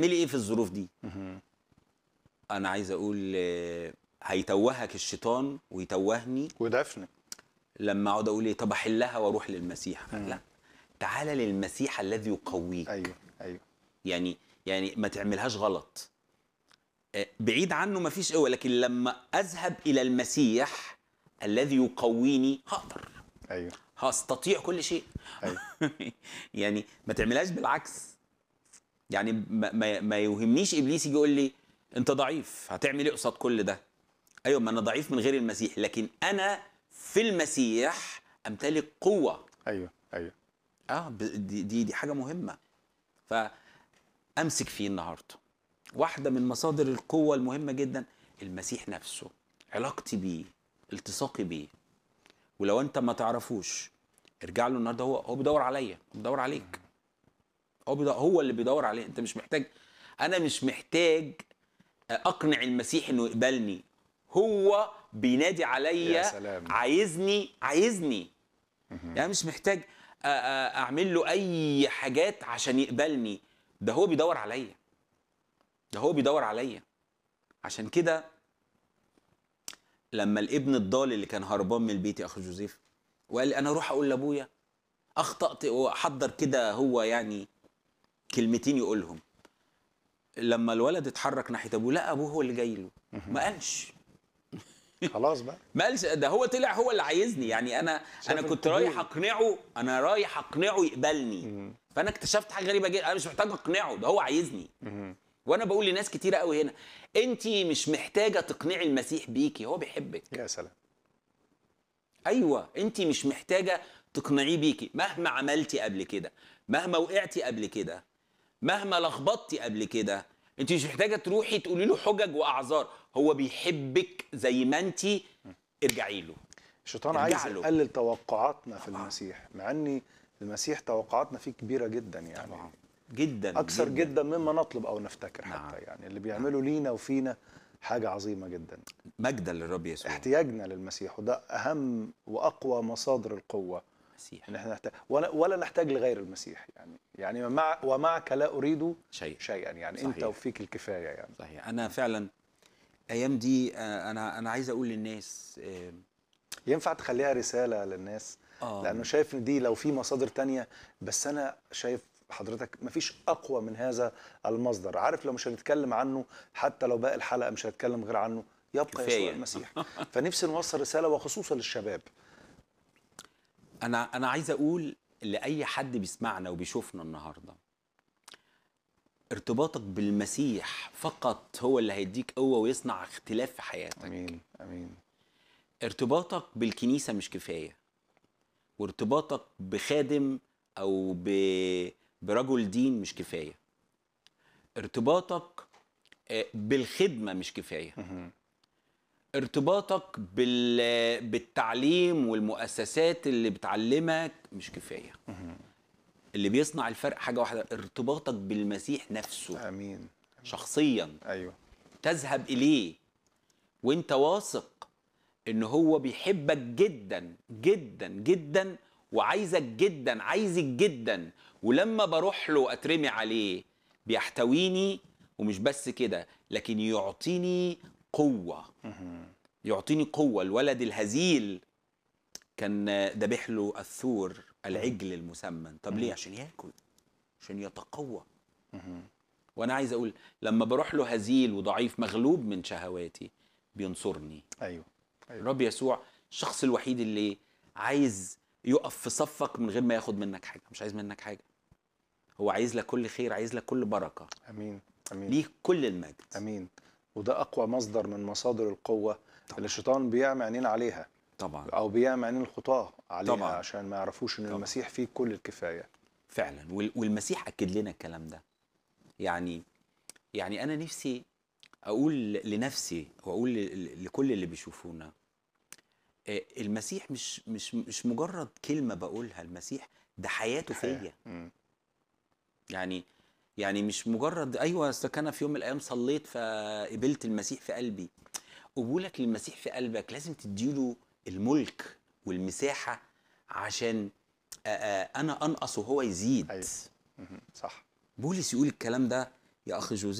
هتعملي ايه في الظروف دي انا عايز اقول آه، هيتوهك الشيطان ويتوهني ودفن لما اقعد اقول ايه طب احلها واروح للمسيح لا تعالى للمسيح الذي يقويك ايوه ايوه يعني يعني ما تعملهاش غلط آه، بعيد عنه ما فيش قوه لكن لما اذهب الى المسيح الذي يقويني هقدر ايوه هستطيع كل شيء أيوة. يعني ما تعملهاش بالعكس يعني ما, ما, ما يوهمنيش ابليس يجي يقول لي انت ضعيف هتعمل ايه قصاد كل ده ايوه ما انا ضعيف من غير المسيح لكن انا في المسيح امتلك قوه ايوه ايوه اه ب- دي دي, دي حاجه مهمه فامسك فيه النهارده واحده من مصادر القوه المهمه جدا المسيح نفسه علاقتي بيه التصاقي بيه ولو انت ما تعرفوش ارجع له النهارده هو هو بيدور عليا هو بيدور عليك هو بيدور هو اللي بيدور عليا انت مش محتاج انا مش محتاج اقنع المسيح انه يقبلني هو بينادي عليا يا سلام. عايزني عايزني يعني مش محتاج أ- أ- اعمل له اي حاجات عشان يقبلني ده هو بيدور عليا ده هو بيدور عليا عشان كده لما الابن الضال اللي كان هربان من البيت يا اخ جوزيف وقال لي انا اروح اقول لابويا اخطات واحضر كده هو يعني كلمتين يقولهم لما الولد اتحرك ناحيه ابوه لا ابوه هو اللي جاي له ما قالش خلاص بقى ما قالش ده هو طلع هو اللي عايزني يعني انا انا كنت القبول. رايح اقنعه انا رايح اقنعه يقبلني فانا اكتشفت حاجه غريبه جدا انا مش محتاج اقنعه ده هو عايزني وانا بقول لناس كتيره قوي هنا انت مش محتاجه تقنعي المسيح بيكي هو بيحبك يا سلام ايوه انت مش محتاجه تقنعيه بيكي مهما عملتي قبل كده مهما وقعتي قبل كده مهما لخبطتي قبل كده انت مش محتاجه تروحي تقولي له حجج واعذار هو بيحبك زي ما انت ارجعي له الشيطان ارجع عايز له. يقلل توقعاتنا في المسيح مع ان المسيح توقعاتنا فيه كبيره جدا يعني طبعا جدا اكثر جدا مما نطلب او نفتكر نعم. حتى يعني اللي بيعمله لينا وفينا حاجه عظيمه جدا مجدا للرب يسوع احتياجنا للمسيح وده اهم واقوى مصادر القوه المسيح ان احنا نحتاج ولا, ولا نحتاج لغير المسيح يعني يعني مع ومعك لا اريد شيء شيئا يعني صحيح. انت وفيك الكفايه يعني صحيح انا فعلا الايام دي آه، انا انا عايز اقول للناس آه، ينفع تخليها رساله للناس آه. لانه شايف ان دي لو في مصادر تانية بس انا شايف حضرتك مفيش اقوى من هذا المصدر عارف لو مش هنتكلم عنه حتى لو باقي الحلقه مش هنتكلم غير عنه يبقى كفاية. يسوع المسيح فنفسي نوصل رساله وخصوصا للشباب انا انا عايز اقول لاي حد بيسمعنا وبيشوفنا النهارده ارتباطك بالمسيح فقط هو اللي هيديك قوه ويصنع اختلاف في حياتك امين امين ارتباطك بالكنيسه مش كفايه وارتباطك بخادم او ب... برجل دين مش كفايه ارتباطك آه، بالخدمه مش كفايه ارتباطك بال... بالتعليم والمؤسسات اللي بتعلمك مش كفايه اللي بيصنع الفرق حاجه واحده ارتباطك بالمسيح نفسه امين شخصيا ايوه تذهب اليه وانت واثق ان هو بيحبك جدا جدا جدا وعايزك جدا عايزك جدا ولما بروح له اترمي عليه بيحتويني ومش بس كده لكن يعطيني قوه يعطيني قوه الولد الهزيل كان ذبح له الثور العجل المسمن طب ليه عشان ياكل عشان يتقوى وانا عايز اقول لما بروح له هزيل وضعيف مغلوب من شهواتي بينصرني ايوه ايوه الرب يسوع الشخص الوحيد اللي عايز يقف في صفك من غير ما ياخد منك حاجه مش عايز منك حاجه هو عايز لك كل خير عايز لك كل بركه امين امين ليه كل المجد امين وده اقوى مصدر من مصادر القوه اللي الشيطان بيعمي عينينا عليها طبعا او بيعمي عينين الخطاه عليها طبعاً. عشان ما يعرفوش ان طبعاً. المسيح فيه كل الكفايه فعلا وال- والمسيح اكد لنا الكلام ده يعني يعني انا نفسي اقول لنفسي واقول ل- لكل اللي بيشوفونا آه، المسيح مش مش مش مجرد كلمه بقولها المسيح ده حياته فيا مم. يعني يعني مش مجرد ايوه أصل انا في يوم من الايام صليت فقبلت المسيح في قلبي قبولك للمسيح في قلبك لازم تديله الملك والمساحه عشان آه، آه، انا انقص وهو يزيد أيوة. مهم. صح بولس يقول الكلام ده يا اخ جوزيه